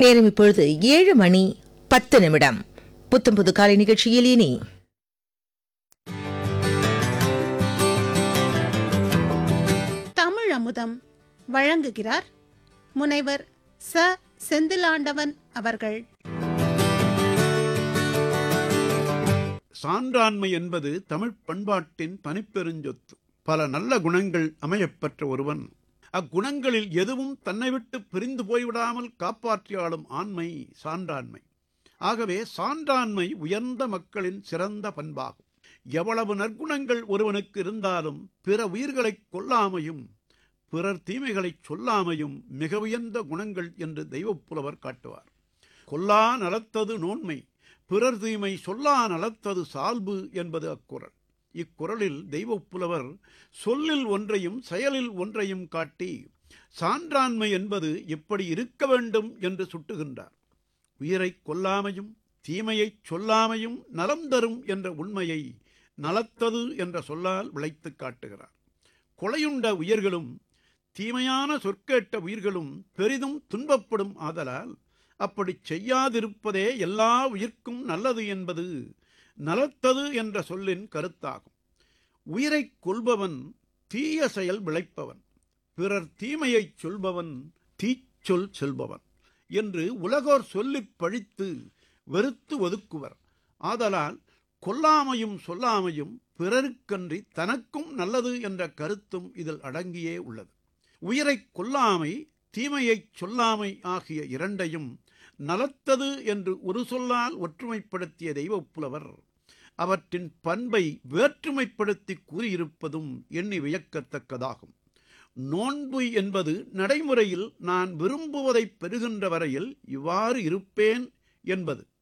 நேரம் இப்பொழுது ஏழு மணி பத்து நிமிடம் புத்தம் புது காலை நிகழ்ச்சியில் இனி தமிழ் அமுதம் வழங்குகிறார் முனைவர் ச செந்திலாண்டவன் அவர்கள் சான்றாண்மை என்பது தமிழ்ப் பண்பாட்டின் தனிப்பெருஞ்சொத்து பல நல்ல குணங்கள் அமையப்பெற்ற ஒருவன் அக்குணங்களில் எதுவும் தன்னை விட்டு பிரிந்து போய்விடாமல் காப்பாற்றியாளும் ஆண்மை சான்றாண்மை ஆகவே சான்றாண்மை உயர்ந்த மக்களின் சிறந்த பண்பாகும் எவ்வளவு நற்குணங்கள் ஒருவனுக்கு இருந்தாலும் பிற உயிர்களைக் கொல்லாமையும் பிறர் தீமைகளைச் சொல்லாமையும் மிக உயர்ந்த குணங்கள் என்று தெய்வப்புலவர் காட்டுவார் கொல்லா நலத்தது நோன்மை பிறர் தீமை சொல்லா நலத்தது சால்பு என்பது அக்குறள் இக்குறளில் தெய்வப்புலவர் சொல்லில் ஒன்றையும் செயலில் ஒன்றையும் காட்டி சான்றாண்மை என்பது இப்படி இருக்க வேண்டும் என்று சுட்டுகின்றார் உயிரைக் கொல்லாமையும் தீமையைச் சொல்லாமையும் நலம் தரும் என்ற உண்மையை நலத்தது என்ற சொல்லால் விளைத்துக் காட்டுகிறார் கொலையுண்ட உயிர்களும் தீமையான சொற்கேட்ட உயிர்களும் பெரிதும் துன்பப்படும் ஆதலால் அப்படிச் செய்யாதிருப்பதே எல்லா உயிர்க்கும் நல்லது என்பது நலத்தது என்ற சொல்லின் கருத்தாகும் உயிரைக் கொல்பவன் தீய செயல் விளைப்பவன் பிறர் தீமையைச் சொல்பவன் தீச்சொல் செல்பவன் என்று உலகோர் சொல்லிப் பழித்து வெறுத்து ஒதுக்குவர் ஆதலால் கொல்லாமையும் சொல்லாமையும் பிறருக்கன்றி தனக்கும் நல்லது என்ற கருத்தும் இதில் அடங்கியே உள்ளது உயிரைக் கொல்லாமை தீமையைச் சொல்லாமை ஆகிய இரண்டையும் நலத்தது என்று ஒரு சொல்லால் ஒற்றுமைப்படுத்திய தெய்வப்புலவர் அவற்றின் பண்பை வேற்றுமைப்படுத்தி கூறியிருப்பதும் எண்ணி வியக்கத்தக்கதாகும் நோன்பு என்பது நடைமுறையில் நான் விரும்புவதைப் பெறுகின்ற வரையில் இவ்வாறு இருப்பேன் என்பது